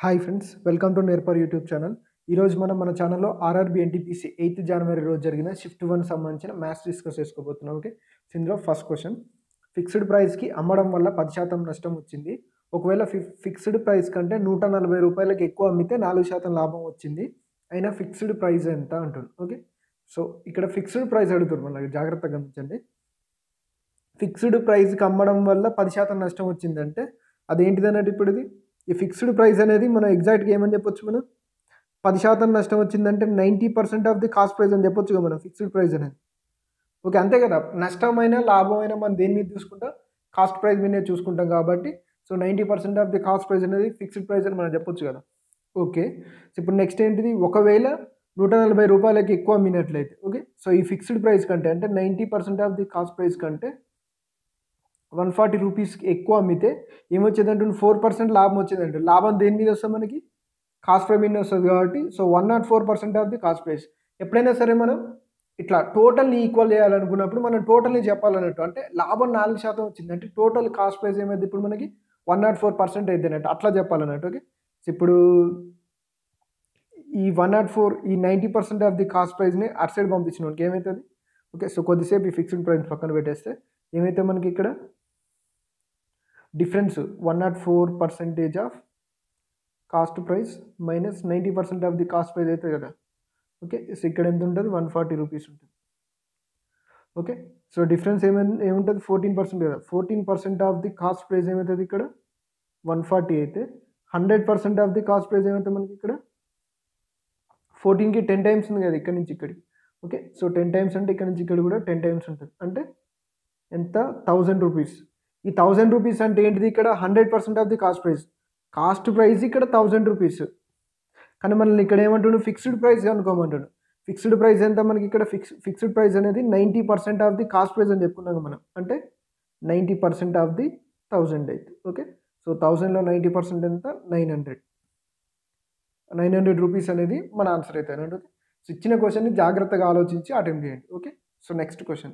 hi friends welcome to నేర్పర్ YouTube channel ఈరోజు మనం మన ఛానల్లో ఆర్ఆర్బి ఎన్టీపీసీ ఎయిత్ జనవరి రోజు జరిగిన షిఫ్ట్ వన్ సంబంధించిన మ్యాథ్స్ డిస్కస్ చేసుకోబోతున్నాం ఓకే సో ఇందులో ఫస్ట్ క్వశ్చన్ ఫిక్స్డ్ ప్రైస్కి అమ్మడం వల్ల పది శాతం నష్టం వచ్చింది ఒకవేళ ఫి ఫిక్స్డ్ ప్రైస్ కంటే నూట నలభై రూపాయలకి ఎక్కువ అమ్మితే నాలుగు శాతం లాభం వచ్చింది అయినా ఫిక్స్డ్ ప్రైస్ ఎంత అంటుంది ఓకే సో ఇక్కడ ఫిక్స్డ్ ప్రైస్ అడుగుతారు మనకి జాగ్రత్తగా గమనించండి ఫిక్స్డ్ ప్రైస్కి అమ్మడం వల్ల పది శాతం నష్టం వచ్చిందంటే అదేంటిది అన్నట్టు ఇప్పుడు ఇది ఈ ఫిక్స్డ్ ప్రైస్ అనేది మనం ఎగ్జాక్ట్గా ఏమని చెప్పొచ్చు మనం పది శాతం నష్టం వచ్చిందంటే ninety percent of the cost price అని చెప్పొచ్చు కదా మనం ఫిక్స్డ్ ప్రైస్ అనేది ఓకే అంతే కదా నష్టమైన లాభమైన మనం దేని మీద చూసుకుంటాం కాస్ట్ ప్రైస్ మీదే చూసుకుంటాం కాబట్టి so ninety percent of the cost price అనేది ఫిక్స్డ్ ప్రైస్ అని మనం చెప్పొచ్చు కదా ఓకే సో ఇప్పుడు నెక్స్ట్ ఏంటిది ఒకవేళ నూట నలభై రూపాయలకి ఎక్కువ అమ్మినట్లయితే ఓకే సో ఈ ఫిక్స్డ్ ప్రైస్ కంటే అంటే ninety percent of the cost price కంటే వన్ ఫార్టీ రూపీస్కి ఎక్కువ అమ్మితే ఏమొచ్చేదంటే ఫోర్ పర్సెంట్ లాభం వచ్చేదంటే లాభం దేని మీద వస్తుంది మనకి కాస్ట్ ప్రైస్ మీద వస్తుంది కాబట్టి so one nought four percent of the cost price ఎప్పుడైనా సరే మనం ఇట్లా టోటల్ని ఈక్వల్ చేయాలనుకున్నప్పుడు మనం టోటల్ని చెప్పాలన్నట్టు అంటే లాభం నాలుగు శాతం వచ్చింది అంటే టోటల్ కాస్ట్ ప్రైస్ ఏమైంది ఇప్పుడు మనకి వన్ నాట్ ఫోర్ పర్సెంట్ అయితే అన్నట్టు అట్లా చెప్పాలన్నట్టు ఓకే సో ఇప్పుడు ఈ వన్ నాట్ ఫోర్ ఈ ninety percent of the cost ప్రైస్ని అటు సైడ్ పంపించిన వానికి ఏమవుతుంది ఓకే సో కొద్దిసేపు ఈ ఫిక్స్డ్ ప్రైస్ పక్కన పెట్టేస్తే ఏమైతే మనకి ఇక్కడ difference one nought four percentage of cost price minus ninety percent of the cost price అవుతుంది కదా ఓకే సో ఇక్కడ ఎంత ఉంటుంది వన్ ఫార్టీ రూపీస్ ఉంటుంది ఓకే సో డిఫరెన్స్ ఏమైనా ఏముంటుంది ఫోర్టీన్ పర్సెంట్ కదా fourteen percent of the cost price ఏమవుతుంది ఇక్కడ వన్ ఫార్టీ అయితే hundred percent of the cost price ఏమవుతుంది మనకి ఇక్కడ ఫోర్టీన్కి టెన్ టైమ్స్ ఉంది కదా ఇక్కడ నుంచి ఇక్కడికి ఓకే సో టెన్ టైమ్స్ అంటే ఇక్కడ నుంచి ఇక్కడ కూడా టెన్ టైమ్స్ ఉంటుంది అంటే ఎంత థౌజండ్ రూపీస్ ఈ థౌజండ్ రూపీస్ అంటే ఏంటిది ఇక్కడ hundred percent of the cost price cost price ఇక్కడ థౌజండ్ రూపీస్ కానీ మనల్ని ఇక్కడ ఏమంటుండు ఫిక్స్డ్ ప్రైస్ అనుకోమంటాడు ఫిక్స్డ్ ప్రైస్ ఎంత మనకి ఇక్కడ ఫిక్స్ ఫిక్స్డ్ ప్రైస్ అనేది ninety percent of the cost price అని చెప్పుకున్నాం మనం అంటే ninety percent of the thousand అయితే ఓకే సో థౌజండ్లో నైంటీ పర్సెంట్ ఎంత nine hundred nine hundred rupees అనేది మన ఆన్సర్ అయితే ఓకే సో ఇచ్చిన క్వశ్చన్ని జాగ్రత్తగా ఆలోచించి అటెంప్ట్ చేయండి ఓకే సో నెక్స్ట్ క్వశ్చన్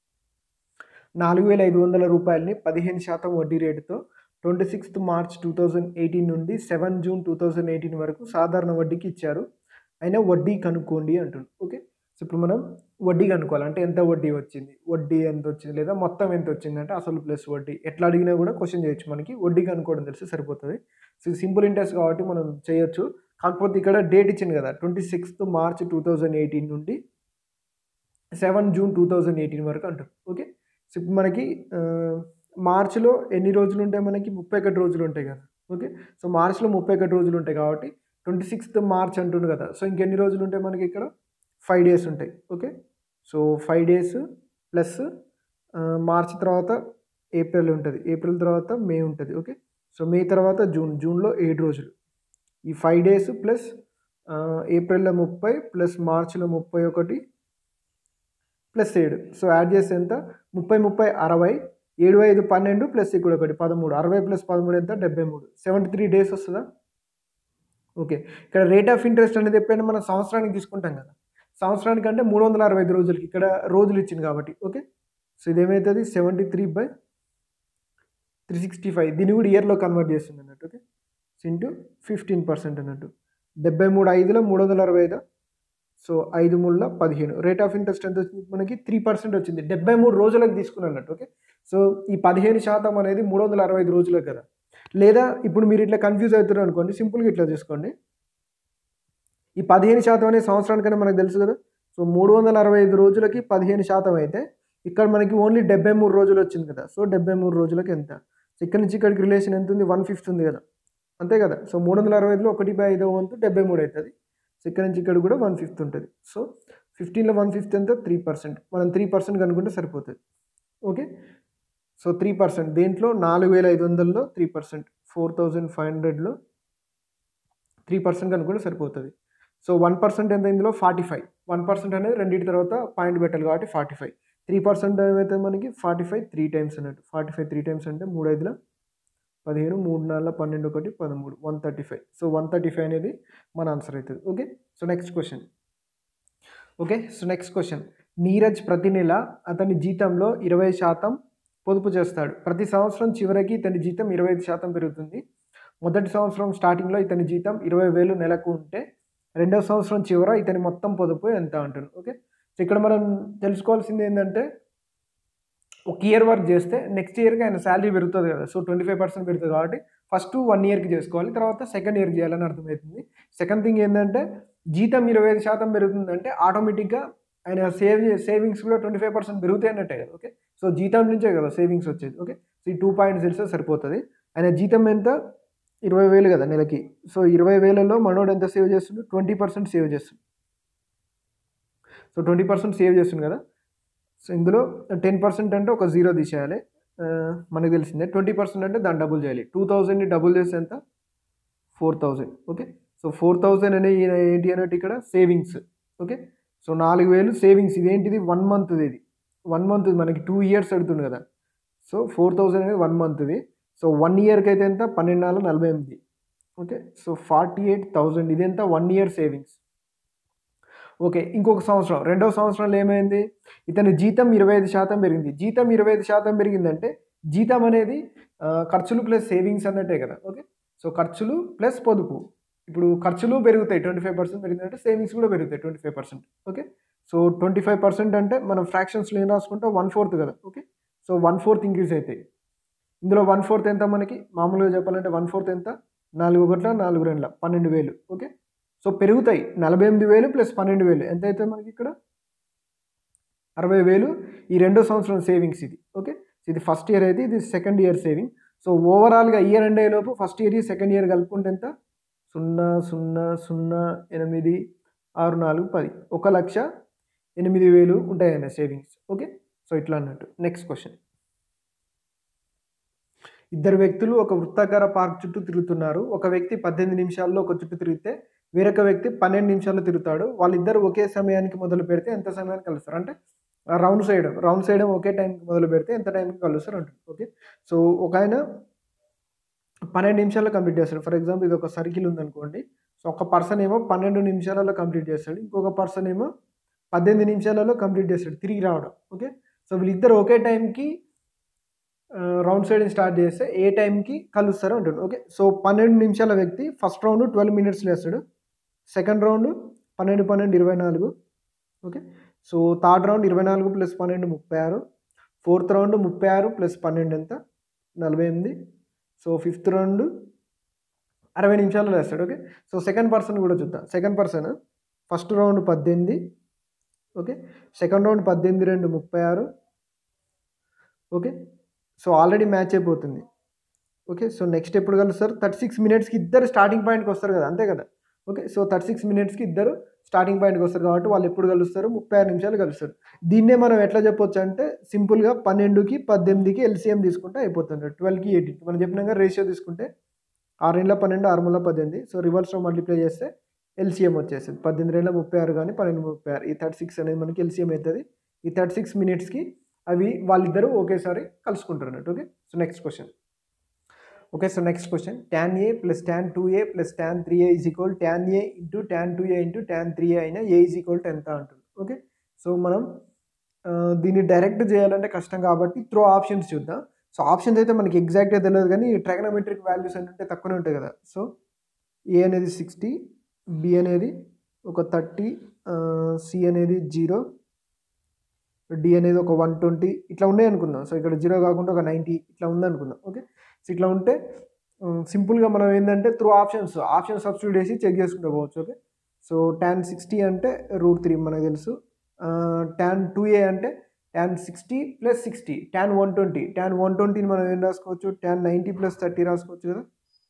నాలుగు వేల ఐదు వందల రూపాయలని పదిహేను శాతం వడ్డీ రేటుతో twenty sixth March two thousand eighteen నుండి seven June two thousand eighteen వరకు సాధారణ వడ్డీకి ఇచ్చారు అయినా వడ్డీ కనుక్కోండి అంటుంది ఓకే సో ఇప్పుడు మనం వడ్డీ కనుక్కోవాలి అంటే ఎంత వడ్డీ వచ్చింది వడ్డీ ఎంత వచ్చింది లేదా మొత్తం ఎంత వచ్చింది అంటే అసలు ప్లస్ వడ్డీ ఎట్లా అడిగినా కూడా క్వశ్చన్ చేయొచ్చు మనకి వడ్డీ కనుక్కోవడం తెలిసి సరిపోతుంది సో సింపుల్ ఇంట్రెస్ట్ కాబట్టి మనం చేయొచ్చు కాకపోతే ఇక్కడ డేట్ ఇచ్చింది కదా twenty sixth March two thousand eighteen నుండి seven June two thousand eighteen వరకు అంటారు ఓకే సో ఇప్పుడు మనకి మార్చిలో ఎన్ని రోజులు ఉంటాయి మనకి ముప్పై ఒకటి రోజులు ఉంటాయి కదా ఓకే సో మార్చిలో ముప్పై ఒకటి రోజులు ఉంటాయి కాబట్టి ట్వంటీ సిక్స్త్ మార్చ్ అంటుండు కదా సో ఇంకెన్ని రోజులు ఉంటాయి మనకి ఇక్కడ ఫైవ్ డేస్ ఉంటాయి okay so five days plus March తర్వాత ఏప్రిల్ ఉంటుంది ఏప్రిల్ తర్వాత మే ఉంటుంది ఓకే సో మే తర్వాత జూన్ జూన్లో ఏడు రోజులు ఈ ఫైవ్ డేస్ ప్లస్ ఏప్రిల్లో ముప్పై ప్లస్ మార్చిలో ముప్పై ఒకటి ప్లస్ ఏడు సో యాడ్ చేస్తే ఎంత ముప్పై ముప్పై అరవై ఏడు ఐదు పన్నెండు ప్లస్ ఇక్కడ ఒకటి పదమూడు అరవై ప్లస్ పదమూడు ఎంత డెబ్బై మూడు సెవెంటీ త్రీ డేస్ వస్తుందా ఓకే ఇక్కడ రేట్ ఆఫ్ ఇంట్రెస్ట్ అనేది ఎప్పుడైనా మనం సంవత్సరానికి తీసుకుంటాం కదా సంవత్సరానికి అంటే మూడు వందల అరవై ఐదు రోజులకి ఇక్కడ రోజులు ఇచ్చింది కాబట్టి ఓకే సో ఇదేమవుతుంది seventy three by three sixty five దీన్ని కూడా ఇయర్లో కన్వర్ట్ చేస్తుంది అన్నట్టు ఓకే ఇంటూ ఫిఫ్టీన్ పర్సెంట్ అన్నట్టు డెబ్బై మూడు ఐదులో మూడు వందల అరవై ఐదు సో ఐదు మూడుల పదిహేను రేట్ ఆఫ్ ఇంట్రెస్ట్ ఎంత వచ్చింది మనకి త్రీ పర్సెంట్ వచ్చింది డెబ్బై మూడు రోజులకు తీసుకున్నట్టు ఓకే సో ఈ పదిహేను శాతం అనేది మూడు వందల అరవై ఐదు రోజులకు కదా లేదా ఇప్పుడు మీరు ఇట్లా కన్ఫ్యూజ్ అవుతున్నారు అనుకోండి సింపుల్గా ఇట్లా చూసుకోండి ఈ పదిహేను శాతం అనే సంవత్సరానికైనా మనకు తెలుసు కదా సో మూడు వందల అరవై ఐదు రోజులకి పదిహేను శాతం అయితే ఇక్కడ మనకి ఓన్లీ డెబ్బై మూడు రోజులు వచ్చింది కదా సో డెబ్బై మూడు రోజులకి ఎంత ఇక్కడ నుంచి ఇక్కడికి రిలేషన్ ఎంత ఉంది వన్ ఫిఫ్త్ ఉంది కదా అంతే కదా సో మూడు వందల అరవై ఐదులో ఒకటి బై ఐదో వంతు డెబ్బై మూడు అవుతుంది సో ఇక్కడ నుంచి ఇక్కడ కూడా వన్ ఫిఫ్త్ ఉంటుంది సో ఫిఫ్టీన్లో వన్ ఫిఫ్త్ ఎంత త్రీ పర్సెంట్ మనం త్రీ పర్సెంట్ కనుక్కుంటే సరిపోతుంది ఓకే సో త్రీ పర్సెంట్ దేంట్లో నాలుగు వేల ఐదు వందల్లో three percent four thousand five హండ్రెడ్లో త్రీ పర్సెంట్ కనుక్కుంటే సరిపోతుంది సో వన్ పర్సెంట్ ఎంత ఇందులో ఫార్టీ ఫైవ్ వన్ పర్సెంట్ అనేది రెండింటి తర్వాత పాయింట్ పెట్టాలి కాబట్టి ఫార్టీ ఫైవ్ త్రీ పర్సెంట్ ఏమైతే మనకి ఫార్టీ ఫైవ్ త్రీ టైమ్స్ అన్నట్టు ఫార్టీ ఫైవ్ త్రీ టైమ్స్ అంటే మూడు ఐదుల పదిహేను మూడు నాలుగు పన్నెండు ఒకటి పదమూడు one thirty five so one thirty five అనేది మన ఆన్సర్ అవుతుంది okay so next question okay so next question Neeraj ప్రతి నెల అతని జీతంలో ఇరవై శాతం పొదుపు చేస్తాడు ప్రతి సంవత్సరం చివరికి తన జీతం ఇరవై ఐదు శాతం పెరుగుతుంది మొదటి సంవత్సరం స్టార్టింగ్లో ఇతని జీతం ఇరవై వేలు నెలకు ఉంటే రెండవ సంవత్సరం చివర ఇతని మొత్తం పొదుపు ఎంత అంటుంది ఓకే సో ఇక్కడ మనం తెలుసుకోవాల్సింది ఏంటంటే ఒక ఇయర్ వర్క్ చేస్తే నెక్స్ట్ ఇయర్కి ఆయన శాలరీ పెరుగుతుంది కదా సో ట్వంటీ ఫైవ్ పర్సెంట్ పెరుగుతుంది కాబట్టి ఫస్ట్ వన్ ఇయర్కి చేసుకోవాలి తర్వాత సెకండ్ ఇయర్కి చేయాలని అర్థమవుతుంది సెకండ్ థింగ్ ఏంటంటే జీతం ఇరవై ఐదు శాతం పెరుగుతుందంటే ఆటోమేటిక్గా ఆయన సేవ్ సేవింగ్స్ కూడా ట్వంటీ ఫైవ్ పర్సెంట్ పెరుగుతాయి అన్నట్టే కదా ఓకే సో జీతం నుంచే కదా సేవింగ్స్ వచ్చేది ఓకే సో ఈ టూ పాయింట్స్ తెలిస్తే సరిపోతుంది ఆయన జీతం ఎంత ఇరవై వేలు కదా నెలకి సో ఇరవై వేలలో మనోడు ఎంత సేవ్ చేస్తుండు ట్వంటీ పర్సెంట్ సేవ్ చేస్తుంది సో ట్వంటీ పర్సెంట్ సేవ్ చేస్తుంది కదా సో ఇందులో టెన్ పర్సెంట్ అంటే ఒక జీరో తీసేయాలి ఆ, మనకు తెలిసిందే ట్వంటీ పర్సెంట్ అంటే దాన్ని డబుల్ చేయాలి టూ థౌజండ్ని డబుల్ చేస్తే ఎంత four thousand okay so four thousand అనే ఈయన ఏంటి అన్నట్టు ఇక్కడ సేవింగ్స్ ఓకే సో నాలుగు వేలు సేవింగ్స్ ఇదేంటిది వన్ మంత్ది ఇది వన్ మంత్ మనకి టూ ఇయర్స్ అడుగుతుంది కదా సో ఫోర్ థౌజండ్ అనేది వన్ మంత్ది సో వన్ ఇయర్కి అయితే ఎంత పన్నెండు నాలుగు నలభై ఎనిమిది okay so forty eight thousand ఇది ఎంత వన్ ఇయర్ సేవింగ్స్ ఓకే ఇంకొక సంవత్సరం రెండవ సంవత్సరంలో ఏమైంది ఇతని జీతం ఇరవై ఐదు శాతం పెరిగింది జీతం ఇరవై ఐదు శాతం పెరిగిందంటే జీతం అనేది ఆ, ఖర్చులు ప్లస్ సేవింగ్స్ అన్నట్టే కదా ఓకే సో ఖర్చులు ప్లస్ పొదుపు ఇప్పుడు ఖర్చులు పెరుగుతాయి ట్వంటీ ఫైవ్ పర్సెంట్ పెరిగిందంటే సేవింగ్స్ కూడా పెరుగుతాయి twenty five percent okay so twenty five percent అంటే మనం ఫ్రాక్షన్స్లో ఏం రాసుకుంటాం వన్ ఫోర్త్ కదా okay so one fourth increase అవుతాయి ఇందులో వన్ ఫోర్త్ ఎంత మనకి మామూలుగా చెప్పాలంటే వన్ ఫోర్త్ ఎంత నాలుగు ఒకట్ల నాలుగు రెండుల పన్నెండు వేలు ఓకే సో పెరుగుతాయి నలభై ఎనిమిది వేలు ప్లస్ పన్నెండు వేలు ఎంత అవుతుంది మనకి ఇక్కడ అరవై వేలు ఈ రెండో సంవత్సరం సేవింగ్స్ ఇది ఓకే ఇది ఫస్ట్ ఇయర్ అయితే ఇది సెకండ్ ఇయర్ సేవింగ్ సో ఓవరాల్గా ఇయర్ ఎండ్ అయ్యేలోపు ఫస్ట్ ఇయర్ సెకండ్ ఇయర్ కలుపుకుంటే ఎంత సున్నా సున్నా సున్నా ఎనిమిది ఆరు నాలుగు పది ఒక లక్ష ఎనిమిది వేలు ఉంటాయన్న సేవింగ్స్ ఓకే సో ఇట్లా అన్నట్టు నెక్స్ట్ క్వశ్చన్ ఇద్దరు వ్యక్తులు ఒక వృత్తాకార పార్క్ చుట్టూ తిరుగుతున్నారు ఒక వ్యక్తి పద్దెనిమిది నిమిషాల్లో ఒక చుట్టూ తిరిగితే వేరొక వ్యక్తి పన్నెండు నిమిషాల్లో తిరుగుతాడు వాళ్ళిద్దరు ఒకే సమయానికి మొదలు పెడితే ఎంత సమయానికి కలుస్తారు అంటే రౌండ్ సైడ్ రౌండ్ సైడ్ ఒకే టైంకి మొదలు పెడితే ఎంత టైంకి కలుస్తారు అంటుంది ఓకే సో ఒక ఆయన పన్నెండు నిమిషాల్లో కంప్లీట్ చేస్తాడు ఫర్ ఎగ్జాంపుల్ ఇది ఒక సర్కిల్ ఉందనుకోండి సో ఒక పర్సన్ ఏమో పన్నెండు నిమిషాలలో కంప్లీట్ చేస్తాడు ఇంకొక పర్సన్ ఏమో పద్దెనిమిది నిమిషాలలో కంప్లీట్ చేస్తాడు తిరిగి రావడం ఓకే సో వీళ్ళిద్దరు ఒకే టైంకి రౌండ్ సైడ్ స్టార్ట్ చేస్తే ఏ టైంకి కలుస్తారు అంటాడు ఓకే సో పన్నెండు నిమిషాల వ్యక్తి ఫస్ట్ రౌండ్ ట్వెల్వ్ మినిట్స్లో వేస్తాడు సెకండ్ రౌండ్ పన్నెండు పన్నెండు ఇరవై నాలుగు ఓకే సో థర్డ్ రౌండ్ ఇరవై నాలుగు ప్లస్ పన్నెండు ముప్పై ఆరు ఫోర్త్ రౌండ్ ముప్పై ఆరు ప్లస్ పన్నెండు ఎంత నలభై ఎనిమిది సో ఫిఫ్త్ రౌండ్ అరవై నిమిషాల్లో వేస్తాడు ఓకే సో సెకండ్ పర్సన్ కూడా చూద్దాం సెకండ్ పర్సన్ ఫస్ట్ రౌండ్ పద్దెనిమిది ఓకే సెకండ్ రౌండ్ పద్దెనిమిది రెండు ముప్పై ఆరు ఓకే సో ఆల్రెడీ మ్యాచ్ అయిపోతుంది ఓకే సో నెక్స్ట్ ఎప్పుడు కలుస్తారు థర్టీ సిక్స్ మినిట్స్కి ఇద్దరు స్టార్టింగ్ పాయింట్కి వస్తారు కదా అంతే కదా ఓకే సో థర్టీ సిక్స్ మినిట్స్కి ఇద్దరు స్టార్టింగ్ పాయింట్కి వస్తారు కాబట్టి వాళ్ళు ఎప్పుడు కలుస్తారు ముప్పై ఆరు నిమిషాలు కలుస్తారు దీన్నే మనం ఎట్లా చెప్పొచ్చు అంటే సింపుల్గా పన్నెండుకి పద్దెనిమిదికి ఎల్సీఎం తీసుకుంటే అయిపోతుంది ట్వెల్వ్కి ఎయిటీన్కి మనం చెప్పినాక రేషియో తీసుకుంటే ఆరు నెలల పన్నెండు ఆరు నెలల పద్దెనిమిది సో రివర్స్లో మల్టిప్లై చేస్తే ఎల్సీఎం వచ్చేస్తుంది పద్దెనిమిది నెలల ముప్పై ఆరు కానీ పన్నెండు ముప్పై ఆరు ఈ థర్టీ సిక్స్ అనేది మనకి ఎల్సీఎం అవుతుంది ఈ థర్టీ సిక్స్ మినిట్స్కి అవి వాళ్ళిద్దరూ ఒకేసారి కలుసుకుంటారు అన్నట్టు okay so next question okay so next question tan A plus tan two A plus tan three A is equal tan A into tan two A into tan three A అయినా A is equal to ఎంత అంటుంది okay so మనం ఆ, దీన్ని direct చేయాలంటే కష్టం కాబట్టి through options చూద్దాం సో ఆప్షన్స్ అయితే మనకి ఎగ్జాక్ట్గా తెలియదు కానీ ట్రాగనోమెట్రిక్ వాల్యూస్ అంటే తక్కువనే ఉంటాయి కదా సో ఏ అనేది సిక్స్టీ బి అనేది ఒక థర్టీ సి అనేది జీరో డి అనేది ఒక వన్ ట్వంటీ ఇట్లా ఉన్నాయి అనుకుందాం సో ఇక్కడ జీరో కాకుండా ఒక నైంటీ ఇట్లా ఉంది అనుకుందాం ఓకే సో ఇట్లా ఉంటే సింపుల్గా మనం ఏంటంటే త్రూ ఆప్షన్స్ ఆప్షన్ సబ్స్టిట్యూట్ చేసి చెక్ చేసుకుంటూ పోవచ్చు ఓకే సో ట్యాన్ సిక్స్టీ అంటే రూట్ త్రీ మనకు తెలుసు ట్యాన్ టూ ఏ అంటే tan sixty plus sixty tan one twenty tan one ట్వంటీని మనం ఏం రాసుకోవచ్చు ట్యాన్ నైంటీ ప్లస్ థర్టీ రాసుకోవచ్చు కదా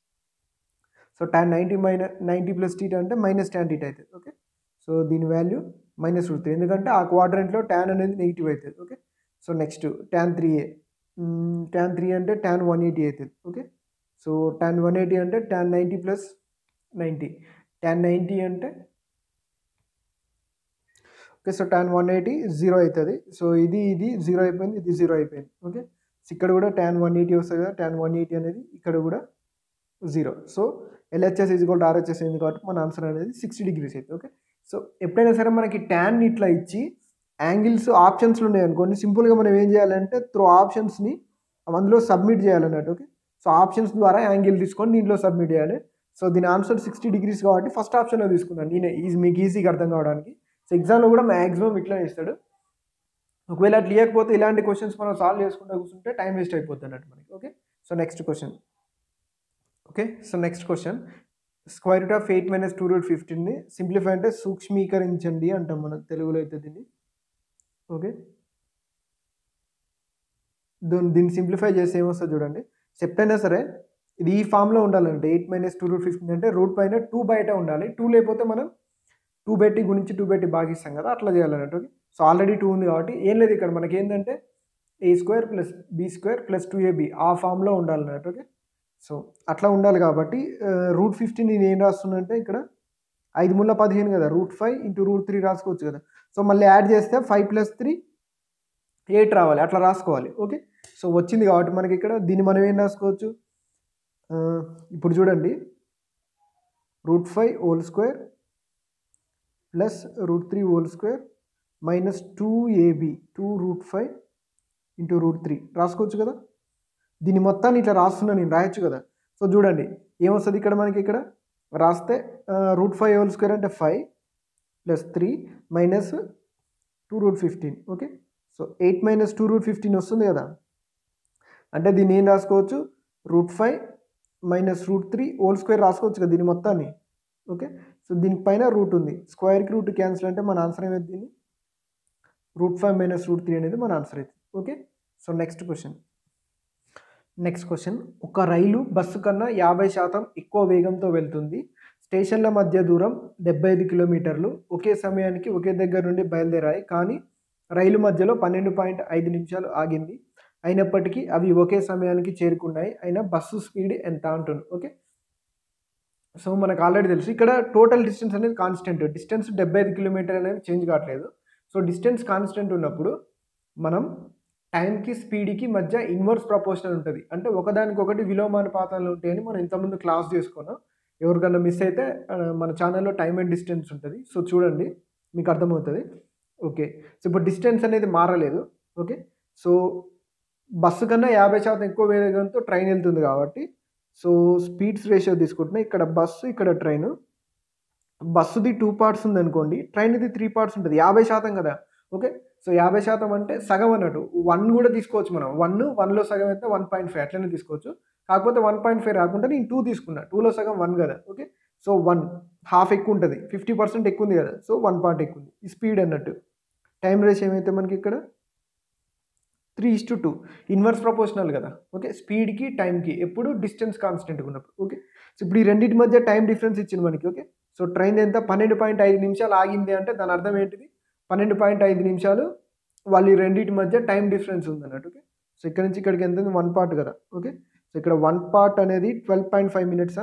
so tan ninety minus ninety plus theta అంటే మైనస్ ట్యాన్ టీట్ అవుతుంది ఓకే సో దీని వాల్యూ మైనస్ రూట్ త్రీ ఎందుకంటే ఆ క్వాడ్రెంట్లో ట్యాన్ అనేది నెగిటివ్ అవుతుంది okay so next tan three A tan three అంటే ట్యాన్ వన్ ఎయిటీ అవుతుంది okay so tan one eighty అంటే tan ninety plus ninety tan ninety అంటే okay so tan one eighty zero అవుతుంది సో ఇది ఇది zero అయిపోయింది ఇది జీరో అయిపోయింది ఓకే సో ఇక్కడ కూడా ట్యాన్ వన్ ఎయిటీ వస్తుంది కదా ట్యాన్ వన్ ఎయిటీ అనేది ఇక్కడ కూడా జీరో సో ఎల్హెచ్ఎస్ ఈజ్ కూడా ఆర్హెచ్ఎస్ అయింది కాబట్టి మన ఆన్సర్ అనేది సిక్స్టీ డిగ్రీస్ అవుతుంది ఓకే సో ఎప్పుడైనా సరే మనకి ట్యాన్ ఇట్లా ఇచ్చి యాంగిల్స్ ఆప్షన్స్లు ఉన్నాయి అనుకోండి సింపుల్గా మనం ఏం చేయాలంటే త్రూ ఆప్షన్స్ని అందులో సబ్మిట్ చేయాలన్నట్టు ఓకే సో ఆప్షన్స్ ద్వారా యాంగిల్ తీసుకొని దీంట్లో సబ్మిట్ చేయాలి సో దీని ఆన్సర్ సిక్స్టీ డిగ్రీస్ కాబట్టి ఫస్ట్ ఆప్షన్లో తీసుకున్నాను నేను ఈజీ మీకు ఈజీగా అర్థం కావడానికి సో ఎగ్జామ్లో కూడా మ్యాక్సిమం ఇట్లా ఇస్తాడు ఒకవేళ అట్లా ఇవ్వకపోతే ఇలాంటి క్వశ్చన్స్ మనం సాల్వ్ చేసుకుంటూ కూర్చుంటే టైం వేస్ట్ అయిపోతుంది అన్నట్టు మనకి okay so next question okay so next question square root of eight minus two root ఫిఫ్టీన్ని సింప్లిఫై అంటే సూక్ష్మీకరించండి అంటాం మనం తెలుగులో అయితే దీన్ని ఓకే దీన్ని దీన్ని సింప్లిఫై చేసి ఏమొస్తుంది చూడండి చెప్తేనే సరే ఇది ఈ ఫామ్లో ఉండాలంటే eight minus two root fifteen అంటే రూట్ పైన టూ బయట ఉండాలి టూ లేకపోతే మనం టూ పెట్టి గురించి టూ పెట్టి భాగిస్తాం కదా అట్లా చేయాలన్నట్టు ఓకే సో ఆల్రెడీ టూ ఉంది కాబట్టి ఏం లేదు ఇక్కడ మనకి ఏంటంటే A square plus B square plus two AB ఆ ఫామ్లో ఉండాలన్నట్టు ఓకే సో అట్లా ఉండాలి కాబట్టి రూట్ ఫిఫ్టీన్ నేను ఏం రాస్తున్నంటే ఇక్కడ ఐదు ముళ్ళ పదిహేను కదా root five into root three రాసుకోవచ్చు కదా సో మళ్ళీ యాడ్ చేస్తే ఫైవ్ ప్లస్ త్రీ ఎయిట్ రావాలి అట్లా రాసుకోవాలి ఓకే సో వచ్చింది కాబట్టి మనకి ఇక్కడ దీన్ని మనం ఏం రాసుకోవచ్చు ఆ, ఇప్పుడు చూడండి root five whole square plus root three whole square minus two A B two root five into root three రాసుకోవచ్చు కదా దీన్ని మొత్తాన్ని ఇట్లా రాస్తున్నా నేను రాయొచ్చు కదా సో చూడండి ఏమొస్తుంది ఇక్కడ మనకి ఇక్కడ రాస్తే రూట్ ఫైవ్ హోల్ స్క్వేర్ అంటే five plus three minus two root fifteen okay so eight minus two root fifteen వస్తుంది కదా అంటే దీన్ని ఏం రాసుకోవచ్చు root five minus root three whole square రాసుకోవచ్చు కదా దీని మొత్తాన్ని ఓకే సో దీనిపైన రూట్ ఉంది స్క్వేర్కి రూట్ క్యాన్సిల్ అంటే మన ఆన్సర్ ఏమైంది దీన్ని root five minus root three అనేది మన ఆన్సర్ అవుతుంది okay so next question next question ఒక రైలు బస్సు కన్నా యాభై శాతం ఎక్కువ వేగంతో వెళ్తుంది స్టేషన్ల మధ్య దూరం డెబ్బై ఐదు కిలోమీటర్లు ఒకే సమయానికి ఒకే దగ్గర నుండి బయలుదేరాయి కానీ రైలు మధ్యలో పన్నెండు పాయింట్ ఐదు నిమిషాలు ఆగింది అయినప్పటికీ అవి ఒకే సమయానికి చేరుకున్నాయి అయినా బస్సు స్పీడ్ ఎంత అంటుంది ఓకే సో మనకు ఆల్రెడీ తెలుసు ఇక్కడ టోటల్ డిస్టెన్స్ అనేది కాన్స్టెంట్ డిస్టెన్స్ డెబ్బై ఐదు కిలోమీటర్ అనేది చేంజ్ కావట్లేదు సో డిస్టెన్స్ కాన్స్టెంట్ ఉన్నప్పుడు మనం టైంకి స్పీడ్కి మధ్య ఇన్వర్స్ ప్రపోర్షనల్ ఉంటుంది అంటే ఒకదానికొకటి విలోమానుపాతాలు ఉంటాయని మనం ఇంతకుముందు క్లాస్ చేసుకున్నాం ఎవరికన్నా మిస్ అయితే ఆ, మన ఛానల్లో టైం అండ్ డిస్టెన్స్ ఉంటుంది సో చూడండి మీకు అర్థమవుతుంది ఓకే సో ఇప్పుడు డిస్టెన్స్ అనేది మారలేదు ఓకే సో బస్సు కన్నా యాభై శాతం ఎక్కువ వేగంతో ట్రైన్ వెళ్తుంది కాబట్టి సో స్పీడ్స్ రేషియో తీసుకుంటున్నా ఇక్కడ బస్సు ఇక్కడ ట్రైన్ బస్సుది టూ పార్ట్స్ ఉంది అనుకోండి ట్రైన్ది త్రీ పార్ట్స్ ఉంటుంది యాభై శాతం కదా ఓకే సో యాభై శాతం అంటే సగం అన్నట్టు వన్ కూడా తీసుకోవచ్చు మనం వన్ వన్లో సగం అయితే వన్ పాయింట్ ఫైవ్ అట్లనే తీసుకోవచ్చు కాకపోతే వన్ పాయింట్ ఫైవ్ రాకుండా నేను టూ తీసుకున్నా టూలో సగం వన్ కదా ఓకే సో వన్ హాఫ్ ఎక్కువ ఉంటుంది ఫిఫ్టీ పర్సెంట్ ఎక్కువ ఉంది కదా సో వన్ పార్ట్ ఎక్కువ ఉంది ఈ స్పీడ్ అన్నట్టు టైం రేస్ ఏమైతే మనకి ఇక్కడ three is to two inverse proportional కదా ఓకే స్పీడ్కి టైంకి ఎప్పుడు డిస్టెన్స్ కాన్స్టెంట్గా ఉన్నప్పుడు ఓకే సో ఇప్పుడు ఈ రెండింటి మధ్య టైం డిఫరెన్స్ ఇచ్చింది మనకి ఓకే సో ట్రైన్ ఎంత పన్నెండు పాయింట్ ఐదు నిమిషాలు ఆగింది అంటే దాని అర్థం ఏంటిది పన్నెండు పాయింట్ ఐదు నిమిషాలు వాళ్ళు ఈ రెండింటి మధ్య టైం డిఫరెన్స్ ఉంది అన్నట్టు ఓకే సో ఇక్కడ నుంచి ఇక్కడికి ఎంత ఉంది వన్ పార్ట్ కదా ఓకే సో ఇక్కడ వన్ పార్ట్ అనేది ట్వెల్వ్ పాయింట్ ఫైవ్ మినిట్సా